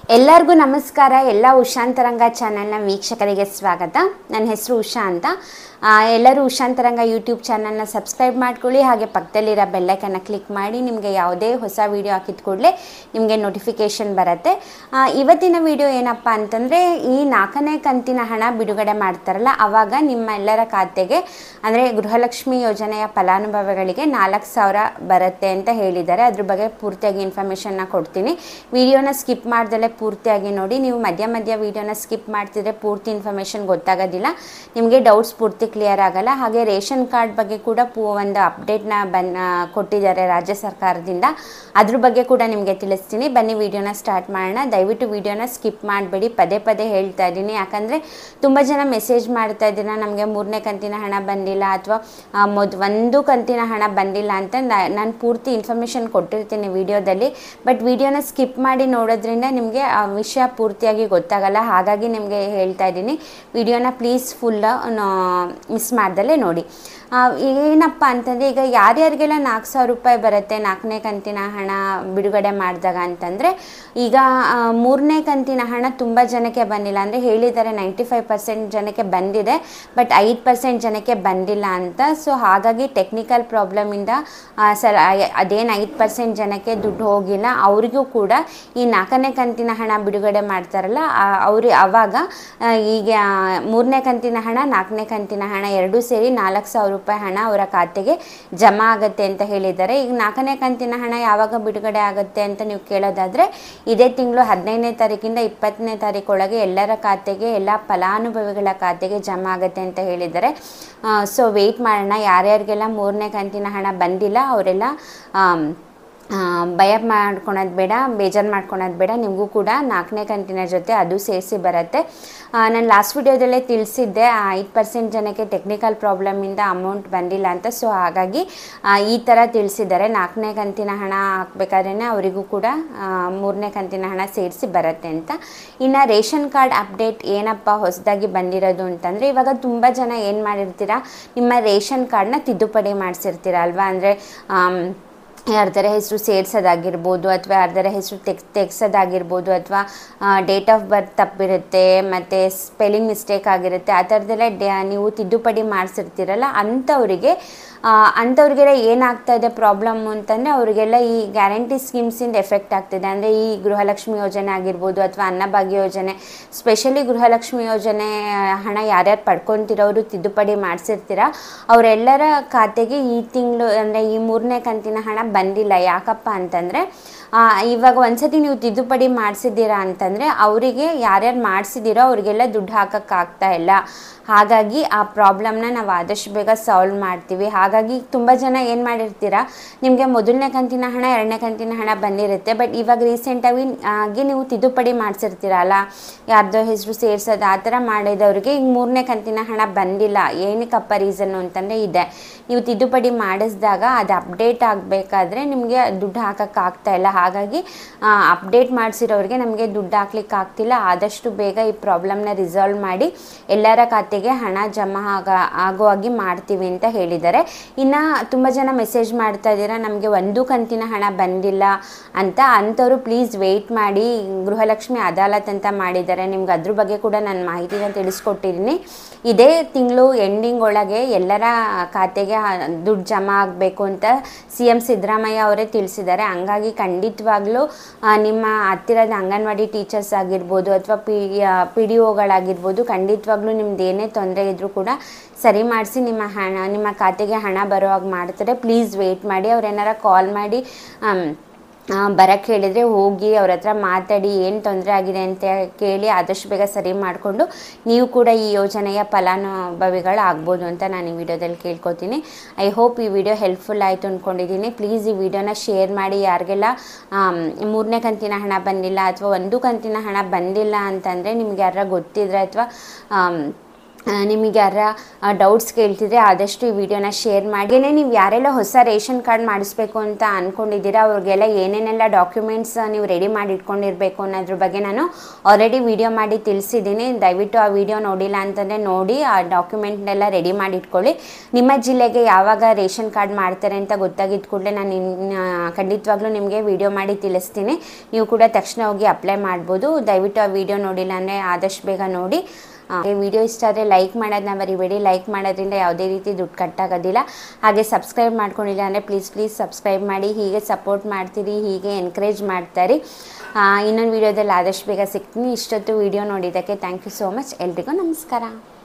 ಎಲ್ಲರಿಗೂ ನಮಸ್ಕಾರ ಎಲ್ಲ ಉಷಾಂತರಂಗ ಚಾನೆಲ್ನ ವೀಕ್ಷಕರಿಗೆ ಸ್ವಾಗತ ನನ್ನ ಹೆಸರು ಉಷಾ ಅಂತ ಆ, ಎಲ್ಲರೂ ಉಷಾಂತರಂಗ ಯೂಟ್ಯೂಬ್ ಚಾನಲ್ನ ಸಬ್ಸ್ಕ್ರೈಬ್ ಮಾಡ್ಕೊಳ್ಳಿ ಹಾಗೆ ಪಕ್ಕದಲ್ಲಿರೋ ಬೆಲ್ಲೈಕನ್ನ ಕ್ಲಿಕ್ ಮಾಡಿ ನಿಮಗೆ ಯಾವುದೇ ಹೊಸ ವೀಡಿಯೋ ಹಾಕಿದ ಕೂಡಲೇ ನಿಮಗೆ ನೋಟಿಫಿಕೇಷನ್ ಬರುತ್ತೆ ಆ, ಇವತ್ತಿನ ವಿಡಿಯೋ ಏನಪ್ಪ ಅಂತಂದರೆ ಈ ನಾಲ್ಕನೇ ಕಂತಿನ ಹಣ ಬಿಡುಗಡೆ ಮಾಡ್ತಾರಲ್ಲ ಆವಾಗ ನಿಮ್ಮ ಎಲ್ಲರ ಖಾತೆಗೆ ಅಂದರೆ ಗೃಹಲಕ್ಷ್ಮಿ ಯೋಜನೆಯ ಫಲಾನುಭವಿಗಳಿಗೆ ನಾಲ್ಕು ಸಾವಿರ ಬರುತ್ತೆ ಅಂತ ಹೇಳಿದ್ದಾರೆ ಅದ್ರ ಬಗ್ಗೆ ಪೂರ್ತಿಯಾಗಿ ಇನ್ಫಾರ್ಮೇಷನ್ನ ಕೊಡ್ತೀನಿ ವಿಡಿಯೋನ ಸ್ಕಿಪ್ ಮಾಡ್ದಲೇ ಪೂರ್ತಿಯಾಗಿ ನೋಡಿ ನೀವು ಮಧ್ಯ ಮಧ್ಯ ವಿಡಿಯೋನ ಸ್ಕಿಪ್ ಮಾಡ್ತಿದ್ರೆ ಪೂರ್ತಿ ಇನ್ಫಾರ್ಮೇಷನ್ ಗೊತ್ತಾಗೋದಿಲ್ಲ ನಿಮಗೆ ಡೌಟ್ಸ್ ಪೂರ್ತಿ ಕ್ಲಿಯರ್ ಆಗಲ್ಲ ಹಾಗೆ ರೇಷನ್ ಕಾರ್ಡ್ ಬಗ್ಗೆ ಕೂಡ ಪೂ ಒಂದು ಅಪ್ಡೇಟ್ನ ಬನ್ ಆ, ಕೊಟ್ಟಿದ್ದಾರೆ ರಾಜ್ಯ ಸರ್ಕಾರದಿಂದ ಅದ್ರ ಬಗ್ಗೆ ಕೂಡ ನಿಮಗೆ ತಿಳಿಸ್ತೀನಿ ಬನ್ನಿ ವಿಡಿಯೋನ ಸ್ಟಾರ್ಟ್ ಮಾಡೋಣ ದಯವಿಟ್ಟು ವಿಡಿಯೋನ ಸ್ಕಿಪ್ ಮಾಡಬೇಡಿ ಪದೇ ಪದೇ ಹೇಳ್ತಾ ಇದ್ದೀನಿ ಯಾಕಂದರೆ ತುಂಬ ಜನ ಮೆಸೇಜ್ ಮಾಡ್ತಾ ಇದ್ದೀರಾ ನಮಗೆ ಮೂರನೇ ಕಂತಿನ ಹಣ ಬಂದಿಲ್ಲ ಅಥವಾ ಮೊದ್ ಒಂದು ಕಂತಿನ ಹಣ ಬಂದಿಲ್ಲ ಅಂತ ನಾನು ಪೂರ್ತಿ ಇನ್ಫಾರ್ಮೇಷನ್ ಕೊಟ್ಟಿರ್ತೀನಿ ವಿಡಿಯೋದಲ್ಲಿ ಬಟ್ ವಿಡಿಯೋನ ಸ್ಕಿಪ್ ಮಾಡಿ ನೋಡೋದ್ರಿಂದ ನಿಮಗೆ ಆ ವಿಷಯ ಪೂರ್ತಿಯಾಗಿ ಗೊತ್ತಾಗಲ್ಲ ಹಾಗಾಗಿ ನಿಮಗೆ ಹೇಳ್ತಾ ಇದ್ದೀನಿ ವಿಡಿಯೋನ ಪ್ಲೀಸ್ ಫುಲ್ ಮಿಸ್ ಮಾಡ್ದಲೇ ನೋಡಿ ಆ, ಏನಪ್ಪ ಅಂತಂದರೆ ಈಗ ಯಾರ್ಯಾರಿಗೆಲ್ಲ ನಾಲ್ಕು ಸಾವಿರ ರೂಪಾಯಿ ಬರುತ್ತೆ ನಾಲ್ಕನೇ ಕಂತಿನ ಹಣ ಬಿಡುಗಡೆ ಮಾಡಿದಾಗ ಅಂತಂದರೆ ಈಗ ಆ, ಮೂರನೇ ಕಂತಿನ ಹಣ ತುಂಬ ಜನಕ್ಕೆ ಬಂದಿಲ್ಲ ಅಂದರೆ ಹೇಳಿದ್ದಾರೆ ನೈಂಟಿ ಫೈವ್ ಪರ್ಸೆಂಟ್ ಜನಕ್ಕೆ ಬಂದಿದೆ ಬಟ್ ಐದು ಪರ್ಸೆಂಟ್ ಜನಕ್ಕೆ ಬಂದಿಲ್ಲ ಅಂತ ಸೊ ಹಾಗಾಗಿ ಟೆಕ್ನಿಕಲ್ ಪ್ರಾಬ್ಲಮಿಂದ ಸರ್ ಅದೇನು ಐದು ಪರ್ಸೆಂಟ್ ಜನಕ್ಕೆ ದುಡ್ಡು ಹೋಗಿಲ್ಲ ಅವರಿಗೂ ಕೂಡ ಈ ನಾಲ್ಕನೇ ಕಂತಿನ ಹಣ ಬಿಡುಗಡೆ ಮಾಡ್ತಾರಲ್ಲ ಅವರು ಅವಾಗ ಆ, ಈಗ ಮೂರನೇ ಕಂತಿನ ಹಣ ನಾಲ್ಕನೇ ಕಂತಿನ ಹಣ ಎರಡೂ ಸೇರಿ ನಾಲ್ಕು ಸಾವಿರ ರೂಪಾಯಿ ಹಣ ಅವರ ಖಾತೆಗೆ ಜಮಾ ಆಗುತ್ತೆ ಅಂತ ಹೇಳಿದ್ದಾರೆ ಈಗ ನಾಲ್ಕನೇ ಕಂತಿನ ಹಣ ಯಾವಾಗ ಬಿಡುಗಡೆ ಆಗುತ್ತೆ ಅಂತ ನೀವು ಕೇಳೋದಾದರೆ ಇದೇ ತಿಂಗಳು ಹದಿನೈದನೇ ತಾರೀಕಿಂದ ಇಪ್ಪತ್ತನೇ ತಾರೀಕೊಳಗೆ ಎಲ್ಲರ ಖಾತೆಗೆ ಎಲ್ಲ ಫಲಾನುಭವಿಗಳ ಖಾತೆಗೆ ಜಮಾ ಆಗುತ್ತೆ ಅಂತ ಹೇಳಿದ್ದಾರೆ ಸೊ ವೆಯ್ಟ್ ಮಾಡೋಣ ಯಾರ್ಯಾರಿಗೆಲ್ಲ ಮೂರನೇ ಕಂತಿನ ಹಣ ಬಂದಿಲ್ಲ ಅವರೆಲ್ಲ ಆಮ್, ಆ, ಭಯ ಮಾಡ್ಕೊಳೋದು ಬೇಡ ಬೇಜಾರು ಮಾಡ್ಕೊಳೋದು ಬೇಡ ನಿಮಗೂ ಕೂಡ ನಾಲ್ಕನೇ ಕಂತಿನ ಜೊತೆ ಅದು ಸೇರಿಸಿ ಬರುತ್ತೆ ನಾನು ಲಾಸ್ಟ್ ವಿಡಿಯೋದಲ್ಲೇ ತಿಳಿಸಿದ್ದೆ ಐದು ಪರ್ಸೆಂಟ್ ಜನಕ್ಕೆ ಟೆಕ್ನಿಕಲ್ ಪ್ರಾಬ್ಲಮಿಂದ ಅಮೌಂಟ್ ಬಂದಿಲ್ಲ ಅಂತ ಸೊ ಹಾಗಾಗಿ ಆ, ಈ ಥರ ತಿಳಿಸಿದ್ದಾರೆ ನಾಲ್ಕನೇ ಕಂತಿನ ಹಣ ಹಾಕ್ಬೇಕಾದ್ರೇ ಅವರಿಗೂ ಕೂಡ ಆ, ಮೂರನೇ ಕಂತಿನ ಹಣ ಸೇರಿಸಿ ಬರುತ್ತೆ ಅಂತ ಇನ್ನು ರೇಷನ್ ಕಾರ್ಡ್ ಅಪ್ಡೇಟ್ ಏನಪ್ಪ ಹೊಸದಾಗಿ ಬಂದಿರೋದು ಅಂತಂದರೆ ಇವಾಗ ತುಂಬ ಜನ ಏನು ಮಾಡಿರ್ತೀರಾ ನಿಮ್ಮ ರೇಷನ್ ಕಾರ್ಡ್ನ ತಿದ್ದುಪಡಿ ಮಾಡಿಸಿರ್ತೀರ ಅಲ್ವಾ ಅಂದರೆ ಯಾರ್ದರ ಹೆಸರು ಸೇರ್ಸೋದಾಗಿರ್ಬೋದು ಅಥವಾ ಯಾರ್ದರ ಹೆಸರು ತೆಗ್ ತೆಗ್ಸೋದಾಗಿರ್ಬೋದು ಅಥವಾ ಡೇಟ್ ಆಫ್ ಬರ್ತ್ ತಪ್ಪಿರುತ್ತೆ ಮತ್ತು ಸ್ಪೆಲ್ಲಿಂಗ್ ಮಿಸ್ಟೇಕ್ ಆಗಿರುತ್ತೆ ಆ ಥರದ್ದೆಲ್ಲ ಡ್ಯಾ ನೀವು ತಿದ್ದುಪಡಿ ಮಾಡಿಸಿರ್ತೀರಲ್ಲ ಅಂಥವರಿಗೆ ಅಂಥವ್ರಿಗೆಲ್ಲ ಏನಾಗ್ತಾ ಇದೆ ಪ್ರಾಬ್ಲಮ್ಮು ಅಂತಂದರೆ ಅವರಿಗೆಲ್ಲ ಈ ಗ್ಯಾರಂಟಿ ಸ್ಕೀಮ್ಸಿಂದ ಎಫೆಕ್ಟ್ ಆಗ್ತಿದೆ ಅಂದರೆ ಈ ಗೃಹಲಕ್ಷ್ಮಿ ಯೋಜನೆ ಆಗಿರ್ಬೋದು ಅಥವಾ ಅನ್ನಭಾಗ್ಯ ಯೋಜನೆ ಸ್ಪೆಷಲಿ ಗೃಹಲಕ್ಷ್ಮಿ ಯೋಜನೆ ಹಣ ಯಾರ್ಯಾರು ಪಡ್ಕೊತಿರೋರು ತಿದ್ದುಪಡಿ ಮಾಡಿಸಿರ್ತೀರ ಅವರೆಲ್ಲರ ಖಾತೆಗೆ ಈ ತಿಂಗಳು ಅಂದರೆ ಈ ಮೂರನೇ ಕಂತಿನ ಹಣ ಬಂದಿಲ್ಲ ಯಾಕಪ್ಪ ಅಂತಂದರೆ ಆ, ಇವಾಗ ಒಂದ್ಸತಿ ನೀವು ತಿದ್ದುಪಡಿ ಮಾಡಿಸಿದ್ದೀರಾ ಅಂತಂದರೆ ಅವರಿಗೆ ಯಾರ್ಯಾರು ಮಾಡಿಸಿದ್ದೀರೋ ಅವರಿಗೆಲ್ಲ ದುಡ್ಡು ಹಾಕೋಕ್ಕಾಗ್ತಾ ಇಲ್ಲ ಹಾಗಾಗಿ ಆ ಪ್ರಾಬ್ಲಮ್ನ ನಾವು ಆದಷ್ಟು ಬೇಗ ಸಾಲ್ವ್ ಮಾಡ್ತೀವಿ ಹಾಗಾಗಿ ತುಂಬ ಜನ ಏನು ಮಾಡಿರ್ತೀರಾ ನಿಮಗೆ ಮೊದಲನೇ ಕಂತಿನ ಹಣ ಎರಡನೇ ಕಂತಿನ ಹಣ ಬಂದಿರುತ್ತೆ ಬಟ್ ಇವಾಗ ರೀಸೆಂಟಾಗಿ ಆಗಿ ನೀವು ತಿದ್ದುಪಡಿ ಮಾಡಿಸಿರ್ತೀರಲ್ಲ ಯಾರ್ದೋ ಹೆಸರು ಸೇರ್ಸೋದು ಆ ಥರ ಮಾಡಿದವ್ರಿಗೆ ಈಗ ಮೂರನೇ ಕಂತಿನ ಹಣ ಬಂದಿಲ್ಲ ಏನಕ್ಕಪ್ಪ ರೀಸನ್ನು ಅಂತಂದರೆ ಇದೆ ನೀವು ತಿದ್ದುಪಡಿ ಮಾಡಿಸಿದಾಗ ಅದು ಅಪ್ಡೇಟ್ ಆಗಬೇಕಾದ್ರೆ ನಿಮಗೆ ದುಡ್ಡು ಹಾಕೋಕ್ಕಾಗ್ತಾ ಇಲ್ಲ ಹಾಗಾಗಿ ಅಪ್ಡೇಟ್ ಮಾಡಿಸಿರೋರಿಗೆ ನಮಗೆ ದುಡ್ಡು ಹಾಕ್ಲಿಕ್ಕೆ ಆಗ್ತಿಲ್ಲ ಆದಷ್ಟು ಬೇಗ ಈ ಪ್ರಾಬ್ಲಮ್ನ ರಿಸಾಲ್ವ್ ಮಾಡಿ ಎಲ್ಲರ ಖಾತೆಗೆ ಹಣ ಜಮಾ ಆಗ ಆಗೋ ಹಾಗೆ ಮಾಡ್ತೀವಿ ಅಂತ ಹೇಳಿದ್ದಾರೆ ಇನ್ನು ತುಂಬ ಜನ ಮೆಸೇಜ್ ಮಾಡ್ತಾ ಇದ್ದೀರಾ ನಮಗೆ ಒಂದು ಕಂತಿನ ಹಣ ಬಂದಿಲ್ಲ ಅಂತ ಅಂಥವ್ರು ಪ್ಲೀಸ್ ವೆಯ್ಟ್ ಮಾಡಿ ಗೃಹಲಕ್ಷ್ಮಿ ಅದಾಲತ್ ಅಂತ ಮಾಡಿದ್ದಾರೆ ನಿಮ್ಗೆ ಅದ್ರ ಬಗ್ಗೆ ಕೂಡ ನಾನು ಮಾಹಿತಿನ ತಿಳಿಸ್ಕೊಟ್ಟಿದ್ದೀನಿ ಇದೇ ತಿಂಗಳು ಎಂಡಿಂಗ್ ಒಳಗೆ ಎಲ್ಲರ ಖಾತೆಗೆ ದುಡ್ಡು ಜಮಾ ಆಗಬೇಕು ಅಂತ ಸಿ ಎಮ್ ಸಿದ್ದರಾಮಯ್ಯ ಅವರೇ ತಿಳಿಸಿದ್ದಾರೆ ಹಂಗಾಗಿ ಖಂಡಿತವಾಗ್ಲೂ ಆ, ನಿಮ್ಮ ಹತ್ತಿರದ ಅಂಗನವಾಡಿ ಟೀಚರ್ಸ್ ಆಗಿರ್ಬೋದು ಅಥವಾ ಪಿ ಪಿ ಡಿ ಒಗಳಾಗಿರ್ಬೋದು ಖಂಡಿತವಾಗ್ಲೂ ನಿಮ್ದು ಏನೇ ತೊಂದರೆ ಇದ್ದರೂ ಕೂಡ ಸರಿ ಮಾಡಿಸಿ ನಿಮ್ಮ ಹಣ ನಿಮ್ಮ ಖಾತೆಗೆ ಹಣ ಬರೋ ಹಾಗೆ ಮಾಡ್ತಾರೆ ಪ್ಲೀಸ್ ವೆಯ್ಟ್ ಮಾಡಿ ಅವ್ರು ಏನಾರ ಕಾಲ್ ಮಾಡಿ ಆಮ್, ಬರೋಕ್ಕೆ ಹೇಳಿದರೆ ಹೋಗಿ ಅವ್ರ ಹತ್ರ ಮಾತಾಡಿ ಏನು ತೊಂದರೆ ಆಗಿದೆ ಅಂತ ಕೇಳಿ ಆದಷ್ಟು ಬೇಗ ಸರಿ ಮಾಡಿಕೊಂಡು ನೀವು ಕೂಡ ಈ ಯೋಜನೆಯ ಫಲಾನುಭವಿಗಳು ಆಗ್ಬೋದು ಅಂತ ನಾನು ಈ ವಿಡಿಯೋದಲ್ಲಿ ಕೇಳ್ಕೊತೀನಿ ಐ ಹೋಪ್ ಈ ವಿಡಿಯೋ ಹೆಲ್ಪ್ಫುಲ್ ಆಯಿತು ಅಂದ್ಕೊಂಡಿದ್ದೀನಿ ಪ್ಲೀಸ್ ಈ ವಿಡಿಯೋನ ಶೇರ್ ಮಾಡಿ ಯಾರಿಗೆಲ್ಲ ಆಮ್, ಮೂರನೇ ಕಂತಿನ ಹಣ ಬಂದಿಲ್ಲ ಅಥವಾ ಒಂದು ಕಂತಿನ ಹಣ ಬಂದಿಲ್ಲ ಅಂತಂದರೆ ನಿಮ್ಗೆ ಯಾರ ಗೊತ್ತಿದ್ರೆ ಅಥವಾ ಆ, ನಿಮಗೆ ಯಾರ ಡೌಟ್ಸ್ ಕೇಳ್ತಿದ್ರೆ ಆದಷ್ಟು ಈ ವಿಡಿಯೋನ ಶೇರ್ ಮಾಡಿ ಏನೇ ನೀವು ಯಾರೆಲ್ಲ ಹೊಸ ರೇಷನ್ ಕಾರ್ಡ್ ಮಾಡಿಸ್ಬೇಕು ಅಂತ ಅಂದ್ಕೊಂಡಿದ್ದೀರಾ ಅವ್ರಿಗೆಲ್ಲ ಏನೇನೆಲ್ಲ ಡಾಕ್ಯುಮೆಂಟ್ಸ್ ನೀವು ರೆಡಿ ಮಾಡಿ ಇಟ್ಕೊಂಡಿರ್ಬೇಕು ಅನ್ನೋದ್ರ ಬಗ್ಗೆ ನಾನು ಆಲ್ರೆಡಿ ವಿಡಿಯೋ ಮಾಡಿ ತಿಳಿಸಿದ್ದೀನಿ ದಯವಿಟ್ಟು ಆ ವಿಡಿಯೋ ನೋಡಿಲ್ಲ ಅಂತಂದರೆ ನೋಡಿ ಆ ಡಾಕ್ಯುಮೆಂಟ್ನೆಲ್ಲ ರೆಡಿ ಮಾಡಿ ಇಟ್ಕೊಳ್ಳಿ ನಿಮ್ಮ ಜಿಲ್ಲೆಗೆ ಯಾವಾಗ ರೇಷನ್ ಕಾರ್ಡ್ ಮಾಡ್ತಾರೆ ಅಂತ ಗೊತ್ತಾಗಿದ್ದ ಕೂಡಲೇ ನಾನು ಇನ್ನು ಖಂಡಿತವಾಗ್ಲೂ ನಿಮಗೆ ವಿಡಿಯೋ ಮಾಡಿ ತಿಳಿಸ್ತೀನಿ ನೀವು ಕೂಡ ತಕ್ಷಣ ಹೋಗಿ ಅಪ್ಲೈ ಮಾಡ್ಬೋದು ದಯವಿಟ್ಟು ಆ ವಿಡಿಯೋ ನೋಡಿಲ್ಲ ಅಂದರೆ ಆದಷ್ಟು ಬೇಗ ನೋಡಿ ಈ ವಿಡಿಯೋ ಇಷ್ಟ ಆದರೆ ಲೈಕ್ ಮಾಡೋದನ್ನ ಮರಿಬೇಡಿ ಲೈಕ್ ಮಾಡೋದ್ರಿಂದ ಯಾವುದೇ ರೀತಿ ದುಡ್ಡು ಕಟ್ಟಾಗೋದಿಲ್ಲ ಹಾಗೆ ಸಬ್ಸ್ಕ್ರೈಬ್ ಮಾಡ್ಕೊಂಡಿಲ್ಲ ಅಂದರೆ ಪ್ಲೀಸ್ ಪ್ಲೀಸ್ ಸಬ್ಸ್ಕ್ರೈಬ್ ಮಾಡಿ ಹೀಗೆ ಸಪೋರ್ಟ್ ಮಾಡ್ತೀರಿ ಹೀಗೆ ಎನ್ಕರೇಜ್ ಮಾಡ್ತಾರೆ ಇನ್ನೊಂದು ವಿಡಿಯೋದಲ್ಲಿ ಆದಷ್ಟು ಬೇಗ ಸಿಗ್ತೀನಿ ಇಷ್ಟೊತ್ತು ವಿಡಿಯೋ ನೋಡಿದ್ದಕ್ಕೆ ಥ್ಯಾಂಕ್ ಯು ಸೋ ಮಚ್ ಎಲ್ರಿಗೂ ನಮಸ್ಕಾರ